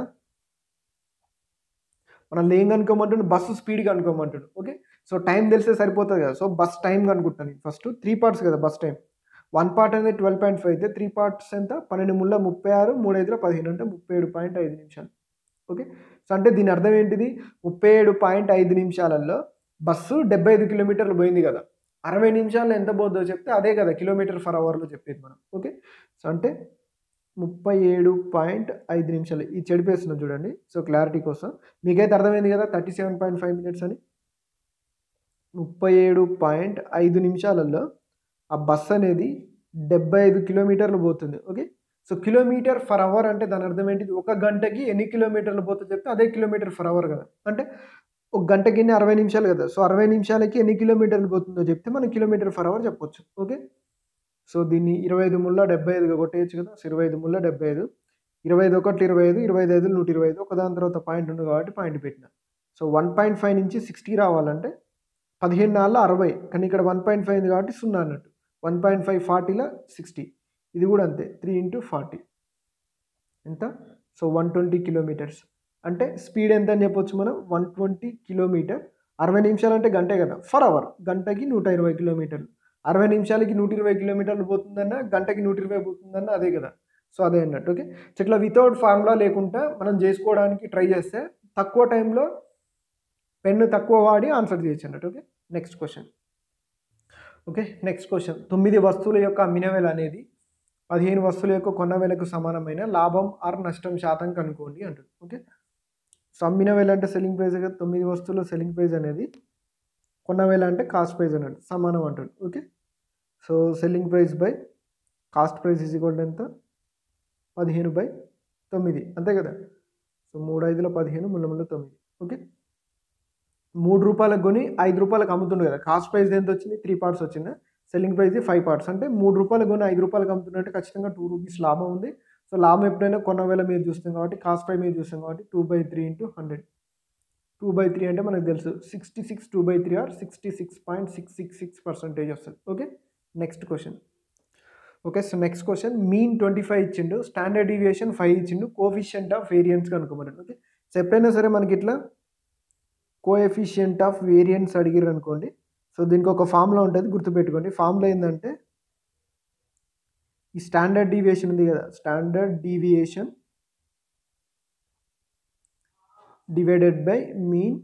మనం లేం అనుకోమంటుండు బస్సు స్పీడ్గా అనుకోమంటుండు ఓకే సో టైం తెలిస్తే సరిపోతుంది కదా సో బస్ టైం కనుక్కుంటాను నేను ఫస్ట్ త్రీ పార్ట్స్ కదా బస్ టైం వన్ పార్ట్ అనేది ట్వెల్వ్ పాయింట్ ఫైవ్ అయితే త్రీ పార్ట్స్ ఎంత పన్నెండు ముళ్ళ ముప్పై ఆరు మూడు ఐదులో పదిహేను అంటే ముప్పై ఏడు పాయింట్ ఐదు నిమిషాలు ఓకే సో అంటే దీని అర్థం ఏంటిది ముప్పై ఏడు పాయింట్ ఐదు నిమిషాలలో బస్సు డెబ్బై ఐదు కిలోమీటర్లు పోయింది కదా అరవై నిమిషాల్లో ఎంత పోద్దో చెప్తే అదే కదా కిలోమీటర్ ఫర్ అవర్లో చెప్పేది మనం ఓకే సో అంటే ముప్పై ఏడు పాయింట్ ఐదు నిమిషాలు ఇది చెడిపేస్తున్నాం చూడండి సో క్లారిటీ కోసం మీకైతే అర్థమైంది కదా thirty seven point five minutes అని ముప్పై ఏడు పాయింట్ ఐదు నిమిషాలలో ఆ బస్ అనేది డెబ్బై ఐదు కిలోమీటర్లు పోతుంది okay so kilometre per hour అంటే దాని అర్థం ఏంటిది ఒక గంటకి ఎన్ని కిలోమీటర్లు పోతుందో చెప్తే అదే కిలోమీటర్ ఫర్ అవర్ కదా అంటే ఒక గంటకి ఎన్ని అరవై నిమిషాలు కదా సో అరవై నిమిషాలకి ఎన్ని కిలోమీటర్లు పోతుందో చెప్తే మనం కిలోమీటర్ ఫర్ అవర్ చెప్పొచ్చు ఓకే సో దీన్ని ఇరవై ఐదు ముళ్ళ డెబ్బై ఐదుగా కొట్టేయచ్చు కదా సో ఇరవై ఐదు ముళ్ళ డెబ్బై ఐదు ఇరవై ఐదు ఒకటి ఇరవై ఐదు ఇరవై ఐదు ఐదు నూట ఇరవై ఐదు ఒక దాని తర్వాత పాయింట్ ఉంది కాబట్టి పాయింట్ పెట్టిన సో వన్ పాయింట్ ఫైవ్ నుంచి సిక్స్టీ రావాలంటే పదిహేను నాలుగు అరవై కానీ ఇక్కడ వన్ పాయింట్ ఫైవ్ ఉంది కాబట్టి సున్నా అన్నట్టు వన్ పాయింట్ ఫైవ్ ఫార్టీలో సిక్స్టీ ఇది కూడా అంతే త్రీ ఇంటూ ఫార్టీ ఎంత సో వన్ ట్వంటీ కిలోమీటర్స్ అంటే స్పీడ్ ఎంత అని చెప్పొచ్చు మనం వన్ ట్వంటీ కిలోమీటర్ అరవై నిమిషాలు అంటే గంటే కదా ఫర్ అవర్ గంటకి నూట ఇరవై కిలోమీటర్లు అరవై నిమిషాలకి నూట ఇరవై కిలోమీటర్లు పోతుందన్న గంటకి నూట ఇరవై పోతుందన్న అదే కదా సో అదే అన్నట్టు ఓకే సో ఇట్లా వితౌట్ ఫార్ములా లేకుండా మనం చేసుకోవడానికి ట్రై చేస్తే తక్కువ టైంలో పెన్ను తక్కువ వాడి ఆన్సర్ చేయొచ్చు అన్నట్టు okay next question okay next question తొమ్మిది వస్తువుల యొక్క అమ్మిన వేల అనేది పదిహేను వస్తువుల యొక్క కొన్న వేలకు సమానమైన లాభం ఆర్ నష్టం శాతం కనుక్కోండి అంటాడు ఓకే సో అమ్మిన వేల అంటే సెల్లింగ్ ప్రైస్ కదా తొమ్మిది వస్తువుల సెల్లింగ్ ప్రైస్ అనేది కొన్న వేల అంటే కాస్ట్ ప్రైస్ అన్నాడు సమానం అంటాడు okay so selling price by cost price is equal ఎంత పదిహేను బై తొమ్మిది అంతే కదా సో మూడు ఐదుల పదిహేను ముళ్ళ ముళ్ళ తొమ్మిది ఓకే మూడు రూపాయలకు కొని ఐదు రూపాయలకు అమ్ముతుండే కదా కాస్ట్ ప్రైస్ ఎంత వచ్చింది త్రీ పార్ట్స్ వచ్చిందా సెల్లింగ్ ప్రైస్ ఫైవ్ పార్ట్స్ అంటే మూడు రూపాయలు కొని ఐదు రూపాయలకు అమ్ముతున్నట్టు ఖచ్చితంగా టూ రూపీస్ లాభం ఉంది సో లాభం ఎప్పుడైనా కొన్న వేల మీరు చూస్తాం కాబట్టి కాస్ట్ ప్రైస్ మీరు చూస్తాం కాబట్టి two by three into hundred two by three అంటే మనకు తెలుసు sixty six two by three or sixty six point six six six percentage వస్తుంది okay next question okay so next question mean twenty five ఇచ్చిండు standard deviation five ఇచ్చిండు coefficient of variance కనుక్కోమన్నాడు okay so ఎప్పుడైనా సరే మనకి ఇట్లా coefficient of variance అడిగారు అనుకోండి సో దీనికి ఒక ఫార్ములా ఉంటుంది గుర్తుపెట్టుకోండి ఫార్ములా ఏంటంటే ఈ స్టాండర్డ్ డీవియేషన్ ఉంది కదా standard deviation divided by mean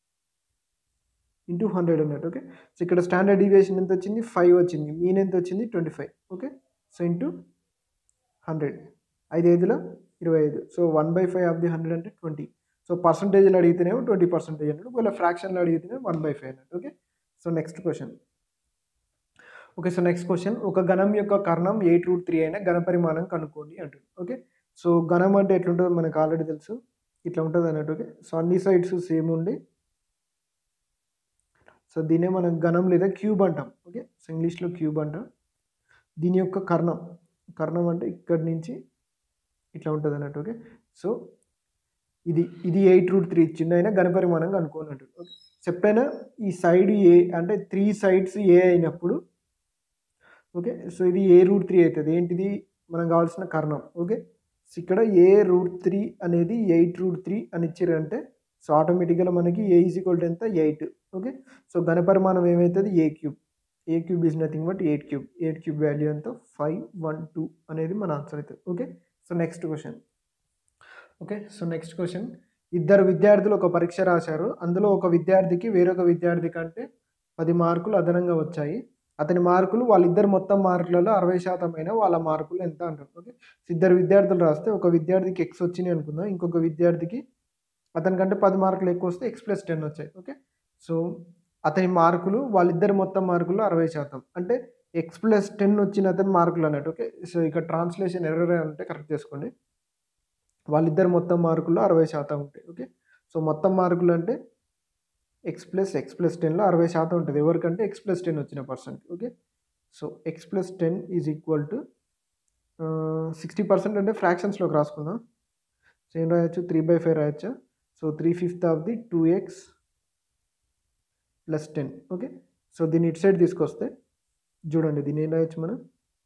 into hundred అన్నట్టు ఓకే సో ఇక్కడ స్టాండర్డ్ డీవియేషన్ ఎంత వచ్చింది ఫైవ్ వచ్చింది మీన్ ఎంత వచ్చింది twenty five okay so into hundred ఐదు ఐదులో ఇరవై ఐదు సో one by five of the hundred అంటే ట్వంటీ సో పర్సంటేజ్లో అడిగితేనేమో ట్వంటీ పర్సెంటేజ్ అన్నాడు ఒకవేళ ఫ్రాక్షన్లో అడిగితేనే వన్ బై ఫైవ్ అన్నట్టు okay so next question okay so next question ఒక గణం యొక్క కర్ణం ఎయిట్ రూట్ త్రీ అయినా ఘన పరిమాణం కనుక్కోండి అంటుంది ఓకే సో గణం అంటే ఎట్లుంటుందో మనకు ఆల్రెడీ తెలుసు ఇట్లా ఉంటుంది అన్నట్టు ఓకే సో అన్ని సైడ్స్ సేమ్ ఉండి సో దీన్నే మనం గణం లేదా క్యూబ్ అంటాం ఓకే సో ఇంగ్లీష్లో క్యూబ్ అంటాం దీని యొక్క కర్ణం కర్ణం అంటే ఇక్కడి నుంచి ఇట్లా ఉంటుంది అన్నట్టు ఓకే సో ఇది ఇది ఎయిట్ రూట్ త్రీ చిన్న అయినా ఘనపరిమాణం కనుక్కోని అంటాడు ఓకే చెప్పైనా ఈ సైడ్ ఏ అంటే త్రీ సైడ్స్ ఏ అయినప్పుడు ఓకే సో ఇది ఏ రూట్ త్రీ అవుతుంది ఏంటిది మనం కావాల్సిన కర్ణం ఓకే సో ఇక్కడ ఏ రూట్ త్రీ అనేది ఎయిట్ రూట్ త్రీ అని ఇచ్చారంటే సో ఆటోమేటిక్గా మనకి ఏ ఈజ్ ఈక్వల్ టు ఎంత ఎయిట్ ఓకే సో ఘనపరిమాణం ఏమవుతుంది a cube a cube is nothing but eight cube eight cube value ఎంత ఫైవ్ వన్ టూ అనేది మన ఆన్సర్ అవుతుంది okay so next question okay so next question ఇద్దరు విద్యార్థులు ఒక పరీక్ష రాశారు అందులో ఒక విద్యార్థికి వేరొక విద్యార్థి కంటే పది మార్కులు అదనంగా వచ్చాయి అతని మార్కులు వాళ్ళిద్దరు మొత్తం మార్కులలో అరవై శాతం అయినా వాళ్ళ మార్కులు ఎంత అంటారు ఓకే సో ఇద్దరు విద్యార్థులు రాస్తే ఒక విద్యార్థికి ఎక్స్ వచ్చినాయి అనుకుందాం ఇంకొక విద్యార్థికి అతనికంటే పది మార్కులు ఎక్కువ వస్తే ఎక్స్ ప్లస్ టెన్ వచ్చాయి ఓకే సో అతని మార్కులు వాళ్ళిద్దరి మొత్తం మార్కులు అరవై శాతం అంటే ఎక్స్ ప్లస్ టెన్ వచ్చిన అతని మార్కులు అన్నట్టు ఓకే సో ఇక్కడ ట్రాన్స్లేషన్ ఎర్రర్ ఉంటే కరెక్ట్ చేసుకోండి వాళ్ళిద్దరు మొత్తం మార్కులు అరవై శాతం ఉంటాయి ఓకే సో మొత్తం మార్కులు అంటే ఎక్స్ ప్లస్ ఎక్స్ ప్లస్ టెన్లో అరవై శాతం ఉంటుంది ఎవరికంటే ఎక్స్ ప్లస్ టెన్ వచ్చిన percent okay so x plus ten is equal to sixty percent అంటే ఫ్రాక్షన్స్లోకి రాసుకుందాం సో ఏం రాయొచ్చు త్రీ బై ఫైవ్ రాయొచ్చు so three fifth of the two x plus ten okay so దీన్ని ఇటు సైడ్ తీసుకొస్తే చూడండి దీన్ని ఏం రాయొచ్చు మనం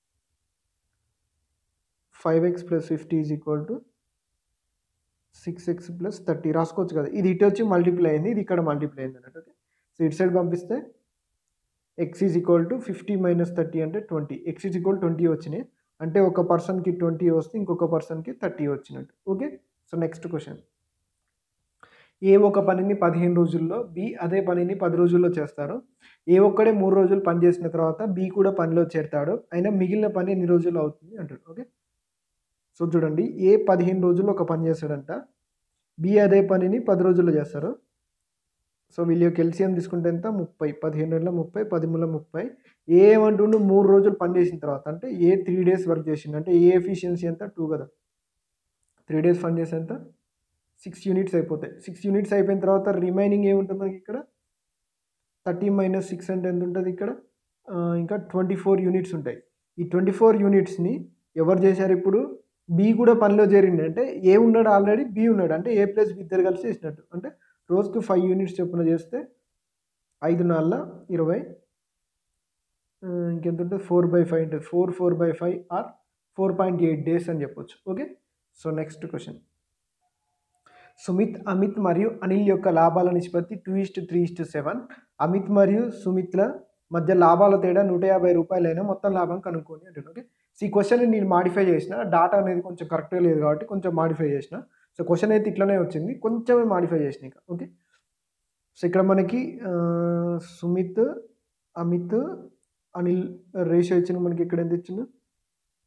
five x plus fifty is equal to six x plus thirty రాసుకోవచ్చు కదా ఇది ఇటు వచ్చి మల్టిప్లై అయింది ఇది ఇక్కడ మల్టిప్లై అయింది అన్నట్టు ఓకే సో ఇటు సైడ్ పంపిస్తే x is equal to fifty minus thirty అంటే twenty x is equal twenty వచ్చినాయి అంటే ఒక పర్సన్కి ట్వంటీ వస్తే ఇంకొక పర్సన్కి థర్టీ వచ్చినట్టు okay so next question A ఒక పనిని పదిహేను రోజుల్లో బి అదే పనిని పది రోజుల్లో చేస్తారు ఏ ఒక్కడే మూడు రోజులు పని చేసిన తర్వాత బి కూడా పనిలో చేరుతాడు అయినా మిగిలిన పని ఎన్ని రోజులు అవుతుంది అంటాడు ఓకే సో చూడండి ఏ పదిహేను రోజుల్లో ఒక పని చేస్తాడంట బి అదే పనిని పది రోజుల్లో చేస్తారు సో వీళ్ళ యొక్క ఎల్సిఎం తీసుకుంటే ఎంత ముప్పై పదిహేను నెలల ముప్పై పదిమూల ముప్పై ఏ ఏమంటుండు మూడు రోజులు పని చేసిన తర్వాత అంటే ఏ త్రీ డేస్ వర్క్ చేసిండు అంటే ఏ ఎఫిషియన్సీ ఎంత టూ కదా త్రీ డేస్ పని చేస్తే ఎంత సిక్స్ యూనిట్స్ అయిపోతాయి సిక్స్ యూనిట్స్ అయిపోయిన తర్వాత రిమైనింగ్ ఏముంటుంది మనకి ఇక్కడ థర్టీ మైనస్ సిక్స్ అంటే ఎంత ఉంటుంది ఇక్కడ ఆ, ఇంకా ట్వంటీ ఫోర్ యూనిట్స్ ఉంటాయి ఈ ట్వంటీ ఫోర్ యూనిట్స్ని ఎవరు చేశారు ఇప్పుడు బి కూడా పనిలో చేరింది అంటే ఏ ఉన్నాడు ఆల్రెడీ బి ఉన్నాడు అంటే ఏ ప్లస్ బి ఇద్దరు కలిసి చేసినట్టు అంటే రోజుకి ఫైవ్ యూనిట్స్ చొప్పున చేస్తే ఐదు నాలుగు ఇరవై ఆ, ఇంకెంత ఉంటుంది ఫోర్ బై ఫైవ్ ఉంటుంది four four by five or four point eight days అని చెప్పొచ్చు okay so next question Sumit Amit మరియు అనిల్ యొక్క లాభాల నిష్పత్తి two is to three is to seven Amit మరియు సుమిత్ల మధ్య లాభాల తేడా నూట యాభై రూపాయలైనా మొత్తం లాభం కనుక్కోండి అంటాను ఓకే సో ఈ క్వశ్చన్ నేను మాడిఫై చేసిన డాటా అనేది కొంచెం కరెక్ట్గా లేదు కాబట్టి కొంచెం మాడిఫై చేసిన సో క్వశ్చన్ అయితే ఇట్లనే వచ్చింది కొంచెమే మాడిఫై చేసిన ఇక ఓకే సో ఇక్కడ మనకి ఆ, సుమిత్ అమిత్ అనిల్ రేషియో ఇచ్చిన మనకి ఇక్కడ ఎంత ఇచ్చిండు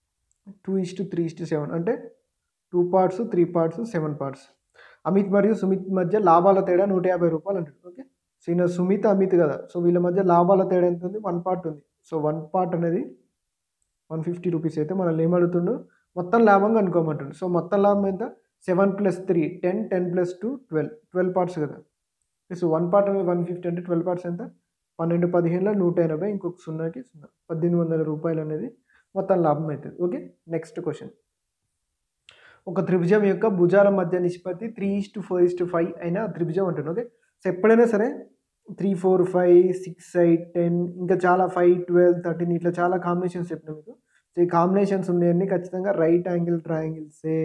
two is to three is to seven అంటే two parts three parts seven parts Amit మరియు సుమిత్ మధ్య లాభాల తేడా నూట యాభై రూపాయలు అంటాడు ఓకే సో ఈయన సుమిత్ అమిత్ కదా సో వీళ్ళ మధ్య లాభాల తేడా ఎంత ఉంది వన్ పార్ట్ ఉంది సో వన్ పార్ట్ అనేది వన్ ఫిఫ్టీ రూపీస్ అయితే మనల్ని ఏమడుగుతుండో మొత్తం లాభం కనుక్కోమంటుండు సో మొత్తం లాభం ఎంత seven plus three ten ten plus two twelve twelve parts కదా సో వన్ పార్ట్ అనేది వన్ ఫిఫ్టీ అంటే ట్వెల్వ్ పార్ట్స్ ఎంత పన్నెండు పదిహేనులో నూట ఎనభై ఇంకొక సున్నాకి సున్నా పద్దెనిమిది వందల రూపాయలు అనేది మొత్తం లాభం అవుతుంది ఓకే నెక్స్ట్ క్వశ్చన్ ఒక త్రిభుజం యొక్క భుజాల మధ్య నిష్పత్తి three is to four is to five అయినా త్రిభుజం అంటుంది ఓకే సో ఎప్పుడైనా సరే three four five six eight ten ఇంకా చాలా ఫైవ్ ట్వెల్వ్ థర్టీన్ ఇట్లా చాలా కాంబినేషన్స్ చెప్పిన మీకు సో ఈ కాంబినేషన్స్ ఉన్నాయన్నీ ఖచ్చితంగా రైట్ యాంగిల్ ట్రయాంగిల్సే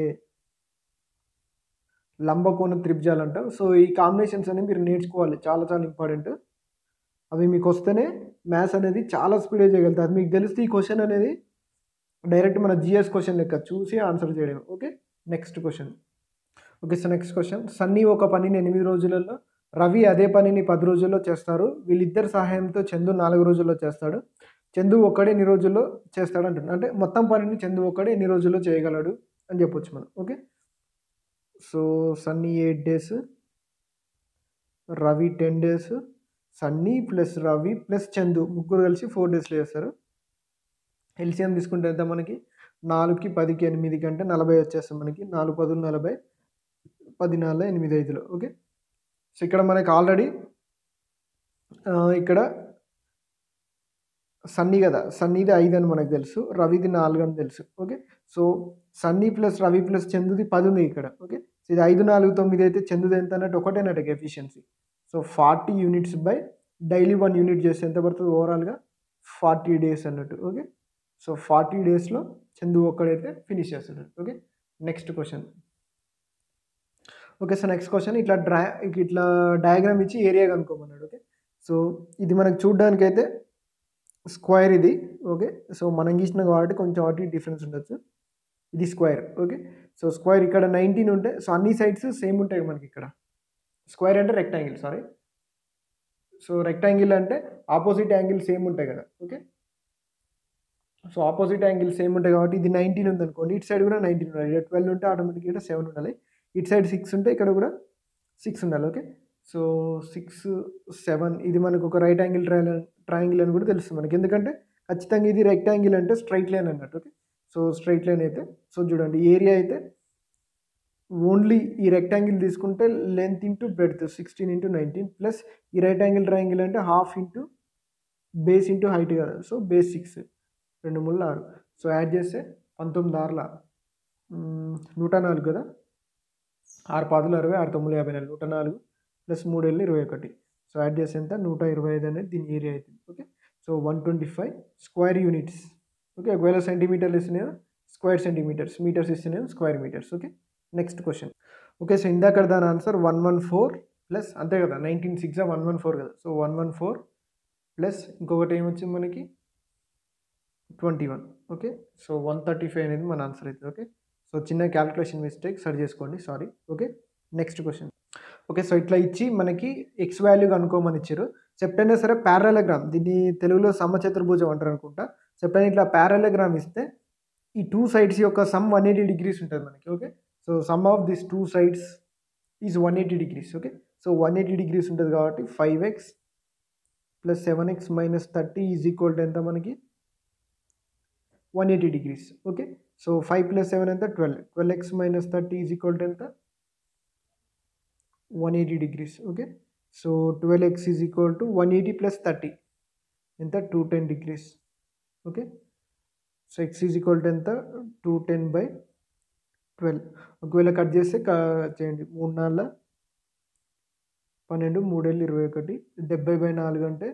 లంబకోణ త్రిభుజాలు అంటాం సో ఈ కాంబినేషన్స్ అనేవి మీరు నేర్చుకోవాలి చాలా చాలా ఇంపార్టెంట్ అవి మీకు వస్తేనే మ్యాథ్స్ అనేది చాలా స్పీడ్గా చేయగలుగుతారు అది మీకు తెలిస్తే ఈ క్వశ్చన్ అనేది డైరెక్ట్ మన జిఎస్ క్వశ్చన్ లెక్క చూసి ఆన్సర్ చేయడం okay next question okay so next question Sunny ఒక పనిని ఎనిమిది రోజులలో రవి అదే పనిని పది రోజుల్లో చేస్తారు వీళ్ళిద్దరి సహాయంతో చందు నాలుగు రోజుల్లో చేస్తాడు చందు ఒక్కడే ఎన్ని రోజుల్లో చేస్తాడు అంటున్నాడు అంటే మొత్తం పనిని చందు ఒక్కడే ఎన్ని రోజుల్లో చేయగలడు అని చెప్పొచ్చు మనం okay so Sunny eight days Ravi ten days Sunny plus Ravi plus Chandu ముగ్గురు కలిసి ఫోర్ డేస్లో చేస్తారు ఎల్సిఎం తీసుకుంటే ఎంత మనకి నాలుగుకి పదికి ఎనిమిదికి అంటే నలభై వచ్చేస్తుంది మనకి నాలుగు పదులు నలభై పది నాలుగు ఎనిమిది ఐదులో ఓకే సో ఇక్కడ మనకి ఆల్రెడీ ఇక్కడ సన్నీ కదా సన్నీది ఐదు అని మనకు తెలుసు రవిది నాలుగు అని తెలుసు okay so Sunny plus Ravi plus చందుది పది ఉంది ఇక్కడ ఓకే సో ఇది ఐదు నాలుగు తొమ్మిది అయితే చందుది ఎంత అన్నట్టు ఒకటేనట్టు efficiency so forty units by daily one unit చేస్తే ఎంత పడుతుంది ఓవరాల్గా ఫార్టీ డేస్ అన్నట్టు ఓకే సో ఫార్టీ డేస్లో చందు ఒక్కడైతే ఫినిష్ చేస్తాడు okay next question okay so next question ఇట్లా డ్రా ఇట్లా డయాగ్రామ్ ఇచ్చి ఏరియా కనుక్కోమన్నాడు ఓకే సో ఇది మనకు చూడడానికి అయితే స్క్వేర్ ఇది ఓకే సో మనం గీసిన కాబట్టి కొంచెం వాటి డిఫరెన్స్ ఉండొచ్చు ఇది స్క్వేర్ ఓకే సో స్క్వేర్ ఇక్కడ నైన్టీన్ ఉంటే సో అన్ని సైడ్స్ సేమ్ ఉంటాయి మనకి ఇక్కడ స్క్వేర్ అంటే రెక్టాంగిల్ సారీ సో రెక్టాంగిల్ అంటే ఆపోజిట్ యాంగిల్ సేమ్ ఉంటాయి కదా okay so opposite angle same ఉంటాయి కాబట్టి ఇది నైన్టీన్ ఉంది అనుకోండి ఇటు సైడ్ కూడా నైన్టీన్ ఉండాలి ఇక్కడ ట్వెల్వ్ ఉంటే ఆటోమేటిక్గా ఇక్కడ సెవెన్ ఉండాలి ఇటు సైడ్ సిక్స్ ఉంటే ఇక్కడ కూడా సిక్స్ ఉండాలి ఓకే సో సిక్స్ సెవెన్ ఇది మనకు ఒక రైట్ యాంగిల్ ట్రై ట్రయాంగిల్ అని కూడా తెలుస్తుంది మనకి ఎందుకంటే ఖచ్చితంగా ఇది రెక్టాంగిల్ అంటే స్ట్రైట్ లైన్ అన్నట్టు ఓకే సో స్ట్రైట్ లైన్ అయితే సో చూడండి ఏరియా అయితే ఓన్లీ ఈ రెక్టాంగిల్ తీసుకుంటే length into breadth sixteen into nineteen plus ఈ రైట్ యాంగిల్ ట్రయాంగిల్ అంటే half into base into height కదా సో బేస్ సిక్స్ రెండు ముళ్ళు ఆరు సో యాడ్ చేస్తే పంతొమ్మిది ఆరుల నూట నాలుగు కదా ఆరు పాదులు అరవై ఆరు తొమ్మిది యాభై నాలుగు నూట నాలుగు ప్లస్ మూడు వెళ్ళి ఇరవై ఒకటి సో యాడ్ చేస్తే ఎంత నూట ఇరవై ఐదు అనేది దీని ఏరియా అవుతుంది okay so one twenty five square units okay ఒకవేళ సెంటీమీటర్లు ఇస్తున్నాయో స్క్వేర్ సెంటీమీటర్స్ మీటర్స్ ఇస్తున్నాయో square metres okay next question okay so ఇందాక దాని answer one one four plus అంతే కదా nineteen six one one four కదా so one one four plus ఇంకొకటి ఏమొచ్చింది మనకి twenty one okay so one thirty five అనేది మన ఆన్సర్ అవుతుంది ఓకే సో చిన్న క్యాలిక్యులేషన్ మిస్టేక్ సరి చేసుకోండి sorry okay next question okay so ఇట్లా ఇచ్చి మనకి ఎక్స్ వాల్యూ కనుక్కోమని ఇచ్చారు చెప్తేనే సరే ప్యారలగ్రామ్ దీన్ని తెలుగులో సమచతుర్భుజం అంటారు అనుకుంటా చెప్తాను ఇట్లా ప్యారలగ్రామ్ ఇస్తే ఈ టూ సైడ్స్ యొక్క సమ్ వన్ ఎయిటీ డిగ్రీస్ ఉంటుంది మనకి okay so sum of this two sides is one eighty degrees okay so one eighty degrees ఉంటుంది కాబట్టి five x plus seven x minus thirty is equal to ఎంత మనకి one eighty degrees okay so five plus seven ఎంత twelve twelve x minus thirty is equal to ఎంత one eighty degrees okay so twelve x is equal to one eighty plus thirty ఎంత two ten degrees okay so x is equal to ఎంత two ten by twelve ఒకవేళ cut చేస్తే చేయండి మూడు నాలుగు పన్నెండు మూడేళ్ళు ఇరవై ఒకటి డెబ్బై బై నాలుగు అంటే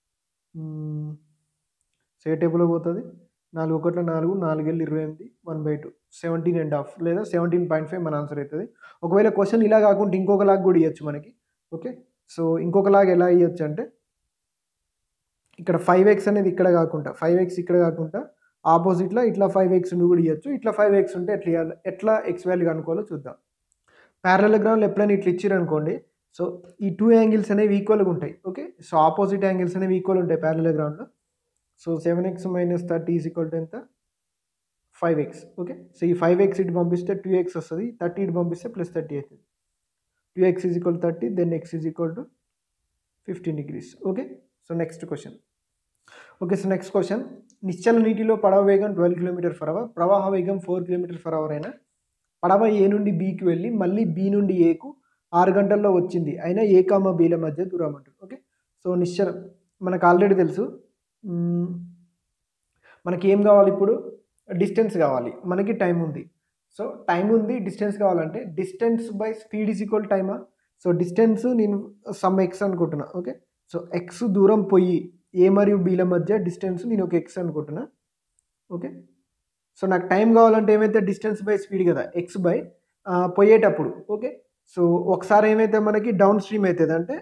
సే టేబుల్లో పోతుంది నాలుగు ఒకట్ల నాలుగు నాలుగేళ్ళు ఇరవై ఎనిమిది one by two seventeen and half లేదా సెవెంటీన్ పాయింట్ ఫైవ్ మన ఆన్సర్ అవుతుంది ఒకవేళ క్వశ్చన్ ఇలా కాకుండా ఇంకొకలాగా కూడా ఇవ్వచ్చు మనకి ఓకే సో ఇంకొకలాగా ఎలా ఇవ్వచ్చు అంటే ఇక్కడ ఫైవ్ ఎక్స్ అనేది ఇక్కడ కాకుండా ఫైవ్ ఎక్స్ ఇక్కడ కాకుండా ఆపోజిట్లో ఇట్లా ఫైవ్ ఎక్స్ కూడా ఇవ్వచ్చు ఇట్లా ఫైవ్ ఎక్స్ ఉంటే ఎట్లా ఇవ్వాలి ఎట్లా ఎక్స్ వాల్యూ కనుక్కోవాలో చూద్దాం ప్యారలగ్రామ్లో ఎప్పుడైనా ఇట్లా ఇచ్చారు అనుకోండి సో ఈ టూ యాంగిల్స్ అనేవి ఈక్వల్గా ఉంటాయి ఓకే సో ఆపోజిట్ యాంగిల్స్ అనేవి ఈక్వల్ ఉంటాయి ప్యారలగ్రామ్లో so seven x minus thirty is equal to ఎంత ఫైవ్ ఎక్స్ ఓకే సో ఈ ఫైవ్ ఎక్స్ ఇటు పంపిస్తే టూ ఎక్స్ వస్తుంది థర్టీ ఇటు పంపిస్తే ప్లస్ థర్టీ అవుతుంది two x is equal thirty then x is equal to fifteen degrees okay so next question okay so next question నిశ్చల నీటిలో పడవ వేగం ట్వెల్వ్ కిలోమీటర్ ఫర్ అవర్ ప్రవాహ వేగం ఫోర్ కిలోమీటర్ ఫర్ అవర్ అయినా పడవ ఏ నుండి బీకి వెళ్ళి మళ్ళీ బి నుండి ఏకు ఆరు గంటల్లో వచ్చింది అయినా ఏ కామ బీల మధ్య దూరం అంటారు ఓకే సో నిశ్చల మనకు ఆల్రెడీ తెలుసు మ్మ్, మనకి ఏం కావాలి ఇప్పుడు డిస్టెన్స్ కావాలి మనకి టైం ఉంది సో టైం ఉంది డిస్టెన్స్ కావాలంటే distance by speed is equal టైమా సో డిస్టెన్స్ నేను సమ్ ఎక్స్ అనుకుంటున్నా ఓకే సో ఎక్స్ దూరం పోయి ఏ మరియు బీల మధ్య డిస్టెన్స్ నేను ఒక ఎక్స్ అనుకుంటున్నా ఓకే సో నాకు టైం కావాలంటే ఏమైతే డిస్టెన్స్ బై స్పీడ్ కదా ఎక్స్ బై పోయేటప్పుడు ఓకే సో ఒకసారి ఏమైతే మనకి డౌన్ స్ట్రీమ్ అవుతుంది అంటే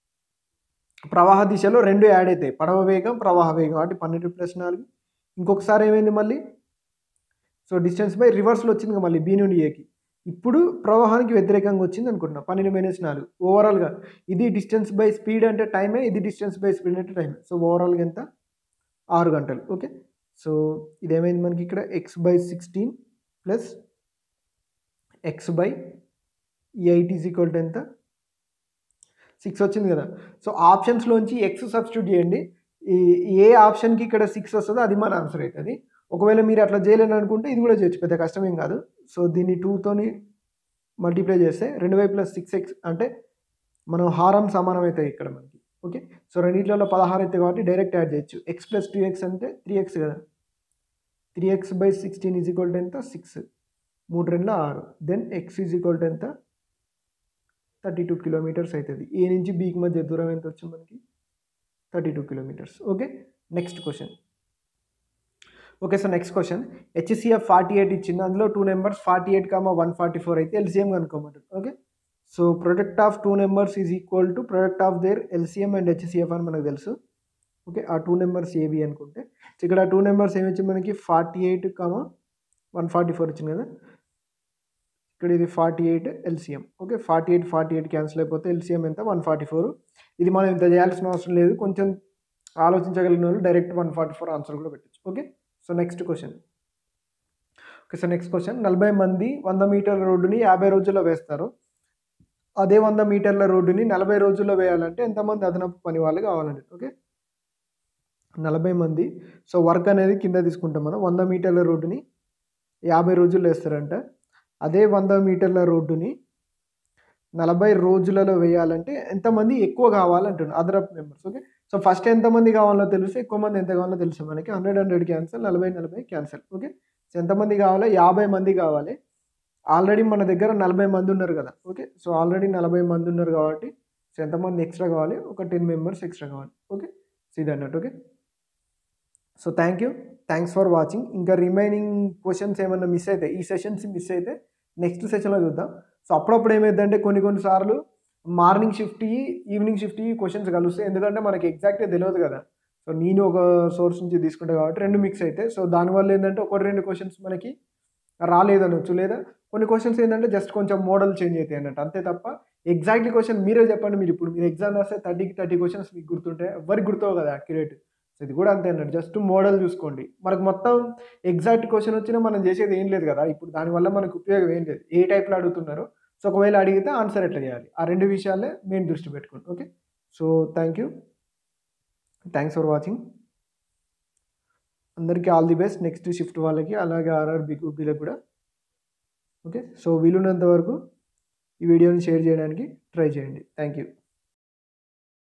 ప్రవాహ దిశలో రెండు యాడ్ అవుతాయి పడవ వేగం ప్రవాహ వేగం అంటే పన్నెండు ప్లస్ నాలుగు ఇంకొకసారి ఏమైంది మళ్ళీ సో డిస్టెన్స్ బై రివర్స్లో వచ్చింది కదా మళ్ళీ బి నుండి ఏకి ఇప్పుడు ప్రవాహానికి వ్యతిరేకంగా వచ్చింది అనుకుంటున్నా పన్నెండు మైనస్ నాలుగు ఓవరాల్గా ఇది డిస్టెన్స్ బై స్పీడ్ అంటే టైమే ఇది డిస్టెన్స్ బై స్పీడ్ అంటే టైమే సో ఓవరాల్గా ఎంత ఆరు గంటలు ఓకే సో ఇదేమైంది మనకి ఇక్కడ x by sixteen plus x by eight is equal to ఎంత సిక్స్ వచ్చింది కదా సో ఆప్షన్స్లోంచి ఎక్స్ సబ్స్టిట్యూట్ చేయండి ఈ ఏ ఆప్షన్కి ఇక్కడ సిక్స్ వస్తుందో అది మన ఆన్సర్ అవుతుంది ఒకవేళ మీరు అట్లా చేయలేని అనుకుంటే ఇది కూడా చేయొచ్చు పెద్ద కష్టమేం కాదు సో దీన్ని టూతోని మల్టిప్లై చేస్తే రెండు వైపుల సిక్స్ ఎక్స్ అంటే మనం హారం సమానం అవుతాయి ఇక్కడ మనకి ఓకే సో రెండింటిలో పదహారు అయితే కాబట్టి డైరెక్ట్ యాడ్ చేయొచ్చు ఎక్స్ ప్లస్ టూ ఎక్స్ అంటే త్రీ ఎక్స్ కదా three x by sixteen is equal to ఎంత సిక్స్ మూడు రెండు ఆరు then x is equal to ఎంత థర్టీ టూ కిలోమీటర్స్ అవుతుంది ఏ నుంచి బీకి మధ్య దూరం ఎంత వచ్చింది మనకి thirty two kilometres okay next question okay so next question HCF forty eight ఇచ్చింది అందులో two numbers forty eight comma one forty four అయితే LCM కనుక్కోమంటారు okay so product of two numbers is equal to product of their LCM and HCF అని మనకు తెలుసు okay ఆ two numbers ఏవి అనుకుంటే so ఇక్కడ టూ నెంబర్స్ ఏమి వచ్చింది మనకి forty eight comma one forty four వచ్చింది కదా ఇక్కడ ఇది forty eight LCM okay forty eight forty eight cancel అయిపోతే ఎల్సిఎం ఎంత వన్ ఫార్టీ ఫోర్ ఇది మనం ఇంత చేయాల్సిన అవసరం లేదు కొంచెం ఆలోచించగలిగిన వాళ్ళు direct one forty four answer కూడా పెట్టచ్చు okay so next question okay so next question నలభై మంది వంద మీటర్ల రోడ్డుని యాభై రోజుల్లో వేస్తారు అదే వంద మీటర్ల రోడ్డుని నలభై రోజుల్లో వేయాలంటే ఎంతమంది అదనపు పని వాళ్ళు కావాలండి ఓకే నలభై మంది సో వర్క్ అనేది కింద తీసుకుంటాం మనం వంద మీటర్ల రోడ్డుని యాభై రోజుల్లో వేస్తారంట అదే వంద మీటర్ల రోడ్డుని నలభై రోజులలో వేయాలంటే ఎంతమంది ఎక్కువ కావాలంటున్నారు other members okay so first ఎంతమంది కావాలో తెలిస్తే ఎక్కువ మంది ఎంత కావాలో తెలుసు మనకి హండ్రెడ్ హండ్రెడ్ క్యాన్సల్ నలభై నలభై క్యాన్సల్ ఓకే సో ఎంతమంది కావాలి యాభై మంది కావాలి ఆల్రెడీ మన దగ్గర నలభై మంది ఉన్నారు కదా ఓకే సో ఆల్రెడీ నలభై మంది ఉన్నారు కాబట్టి సో ఎంతమంది ఎక్స్ట్రా కావాలి ఒక టెన్ మెంబర్స్ ఎక్స్ట్రా కావాలి ఓకే సో ఇది అన్నట్టు okay so thank you thanks for watching ఇంకా రిమైనింగ్ క్వశ్చన్స్ ఏమన్నా మిస్ అయితే ఈ సెషన్స్ మిస్ అయితే నెక్స్ట్ సెషన్లో చూద్దాం సో అప్పుడప్పుడు ఏమైందంటే కొన్ని కొన్ని సార్లు morning shift evening shift questions కలుస్తాయి ఎందుకంటే మనకి ఎగ్జాక్ట్గా తెలియదు కదా సో నేను ఒక సోర్స్ నుంచి తీసుకుంటా కాబట్టి రెండు మిక్స్ అవుతాయి సో దానివల్ల ఏంటంటే ఒకటి రెండు క్వశ్చన్స్ మనకి రాలేదనొచ్చు లేదా కొన్ని క్వశ్చన్స్ ఏంటంటే జస్ట్ కొంచెం మోడల్ చేంజ్ అవుతాయి అన్నట్టు అంతే తప్ప ఎగ్జాక్ట్లీ క్వశ్చన్ మీరే చెప్పండి మీరు ఇప్పుడు మీరు ఎగ్జామ్ రాస్తే థర్టీకి థర్టీ క్వశ్చన్స్ మీకు గుర్తుంటాయి ఎవరికి గుర్తువు కదా అక్యురేట్ సో ఇది కూడా అంతే అన్నట్టు జస్ట్ మోడల్ చూసుకోండి మనకు మొత్తం ఎగ్జాక్ట్ క్వశ్చన్ వచ్చినా మనం చేసేది ఏం లేదు కదా ఇప్పుడు దానివల్ల మనకు ఉపయోగం ఏం లేదు ఏ టైప్లో అడుగుతున్నారు సో ఒకవేళ అడిగితే ఆన్సర్ ఎట్లా చేయాలి ఆ రెండు విషయాలే మెయిన్ దృష్టి పెట్టుకోండి okay so thank you thanks for watching అందరికీ all the best next shift వాళ్ళకి అలాగే ఆర్ఆర్బి గ్రూపీలకు కూడా ఓకే సో వీలున్నంత వరకు ఈ వీడియోని షేర్ చేయడానికి ట్రై చేయండి థ్యాంక్ యూ